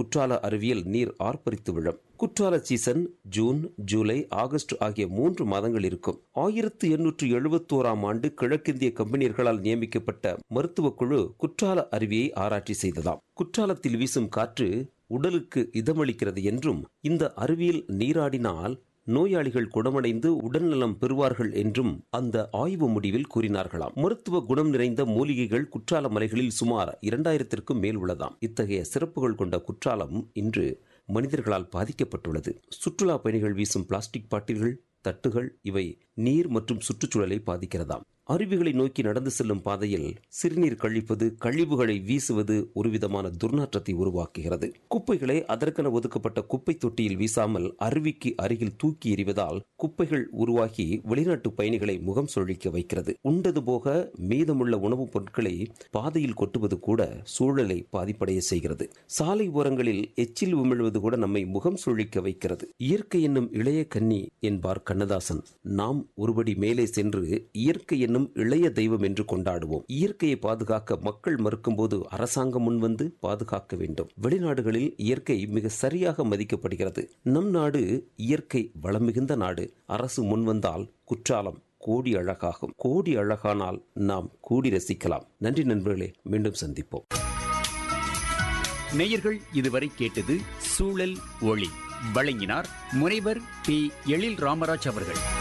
குற்றால அருவியில் நீர் ஆர்ப்பரித்து விழும் குற்றால சீசன் ஜூன் ஜூலை ஆகஸ்ட் ஆகிய மூன்று மாதங்கள் இருக்கும் ஆயிரத்து எண்ணூற்று எழுபத்தோராம் ஆண்டு கிழக்கிந்திய கம்பெனியர்களால் நியமிக்கப்பட்ட மருத்துவ குழு குற்றால அருவியை ஆராய்ச்சி செய்ததாம் குற்றாலத்தில் வீசும் காற்று உடலுக்கு இதமளிக்கிறது என்றும் இந்த அருவியில் நீராடினால் நோயாளிகள் குணமடைந்து உடல்நலம் பெறுவார்கள் என்றும் அந்த ஆய்வு முடிவில் கூறினார்களாம் மருத்துவ குணம் நிறைந்த மூலிகைகள் குற்றால மலைகளில் சுமார் இரண்டாயிரத்திற்கும் மேல் உள்ளதாம் இத்தகைய சிறப்புகள் கொண்ட குற்றாலம் இன்று மனிதர்களால் பாதிக்கப்பட்டுள்ளது சுற்றுலா பயணிகள் வீசும் பிளாஸ்டிக் பாட்டில்கள் தட்டுகள் இவை நீர் மற்றும் சுற்றுச்சூழலை பாதிக்கிறதாம் அருவிகளை நோக்கி நடந்து செல்லும் பாதையில் சிறுநீர் கழிப்பது கழிவுகளை வீசுவது ஒரு விதமான துர்நாற்றத்தை உருவாக்குகிறது குப்பைகளை அதற்கென ஒதுக்கப்பட்ட குப்பை தொட்டியில் வீசாமல் அருவிக்கு அருகில் தூக்கி எறிவதால் குப்பைகள் உருவாகி வெளிநாட்டு பயணிகளை முகம் சொழிக்க வைக்கிறது உண்டது போக மீதமுள்ள உணவுப் பொருட்களை பாதையில் கொட்டுவது கூட சூழலை பாதிப்படைய செய்கிறது சாலை ஓரங்களில் எச்சில் உமிழ்வது கூட நம்மை முகம் சுழிக்க வைக்கிறது இயற்கை என்னும் இளைய கன்னி என்பார் கண்ணதாசன் நாம் ஒருபடி மேலே சென்று இயற்கை என்னும் இளைய தெய்வம் என்று கொண்டாடுவோம் இயற்கையை பாதுகாக்க மக்கள் மறுக்கும்போது அரசாங்கம் முன்வந்து பாதுகாக்க வேண்டும் வெளிநாடுகளில் இயற்கை மிக சரியாக மதிக்கப்படுகிறது நம் நாடு இயற்கை வளம் மிகுந்த நாடு அரசு முன்வந்தால் குற்றாலம் கோடி அழகாகும் கோடி அழகானால் நாம் கூடி ரசிக்கலாம் நன்றி நண்பர்களே மீண்டும் சந்திப்போம் நேயர்கள் இதுவரை கேட்டது சூழல் ஒளி வழங்கினார் முனைவர் பி எழில் ராமராஜ் அவர்கள்